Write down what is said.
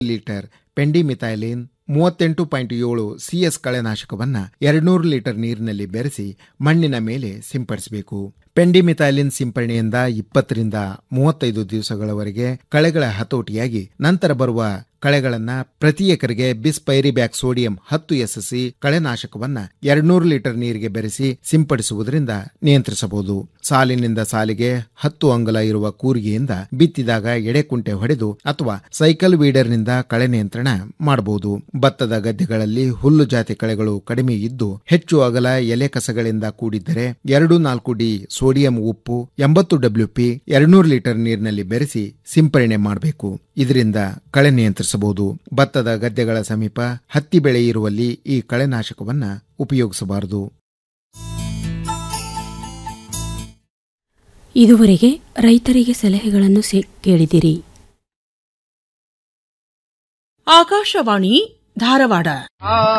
litre pendimethalin ಮೂವತ್ತೆಂಟು point ಏಳು CS ಕಳೆನಾಶಕವನ್ನ ಎರಡ್ನೂರು ಲೀಟರ್ ನೀರಿನಲ್ಲಿ ಬೆರೆಸಿ ಮಣ್ಣಿನ ಮೇಲೆ ಸಿಂಪಡಿಸಬೇಕು ಪೆಂಡಿಮಿಥೈಲಿನ್ ಸಿಂಪರಣೆಯಿಂದ ಇಪ್ಪತ್ತರಿಂದ ಮೂವತ್ತೈದು ದಿವಸಗಳವರೆಗೆ ಕಳೆಗಳ ಹತೋಟಿಯಾಗಿ ನಂತರ ಬರುವ ಕಳೆಗಳನ್ನ ಪ್ರತಿ ಎಕರೆಗೆ ಬಿಸ್ಪೈರಿಬ್ಯಾಕ್ ಸೋಡಿಯಂ ಹತ್ತು ಎಸ್ಎಸ್ಸಿ ಕಳೆನಾಶಕವನ್ನ ಎರಡ್ನೂರು ಲೀಟರ್ ನೀರಿಗೆ ಬೆರೆಸಿ ಸಿಂಪಡಿಸುವುದರಿಂದ ನಿಯಂತ್ರಿಸಬಹುದು ಸಾಲಿನಿಂದ ಸಾಲಿಗೆ ಹತ್ತು ಅಂಗುಲ ಇರುವ ಕೂರಿಗೆಯಿಂದ ಬಿತ್ತಿದಾಗ ಎಡೆಕುಂಟೆ ಹೊಡೆದು ಅಥವಾ ಸೈಕಲ್ ವೀಡರ್ನಿಂದ ಕಳೆ ನಿಯಂತ್ರಣ ಮಾಡಬಹುದು ಭತ್ತದ ಗದ್ದೆಗಳಲ್ಲಿ ಹುಲ್ಲು ಜಾತಿ ಕಳೆಗಳು ಕಡಿಮೆ ಇದ್ದು ಹೆಚ್ಚು ಅಗಲ ಎಲೆ ಕಸಗಳಿಂದ ಕೂಡಿದ್ದರೆ ಎರಡು ನಾಲ್ಕು ಡಿ ಸೋಡಿಯಂ ಉಪ್ಪು ಎಂಬತ್ತು ಡಬ್ಲ್ಯೂಪಿ ಎರಡ್ನೂರು ಲೀಟರ್ ನೀರಿನಲ್ಲಿ ಬೆರೆಸಿ ಸಿಂಪರಣೆ ಮಾಡಬೇಕು ಇದರಿಂದ ಕಳೆ ನಿಯಂತ್ರಿಸಬಹುದು ಭತ್ತದ ಗದ್ದೆಗಳ ಸಮೀಪ ಹತ್ತಿ ಬೆಳೆ ಇರುವಲ್ಲಿ ಈ ಕಳೆನಾಶಕವನ್ನ ಉಪಯೋಗಿಸಬಾರದು ಇದುವರೆಗೆ ರೈತರಿಗೆ ಸಲಹೆಗಳನ್ನು ಸೆ- ಕೇಳಿದಿರಿ ಆಕಾಶವಾಣಿ ಧಾರವಾಡ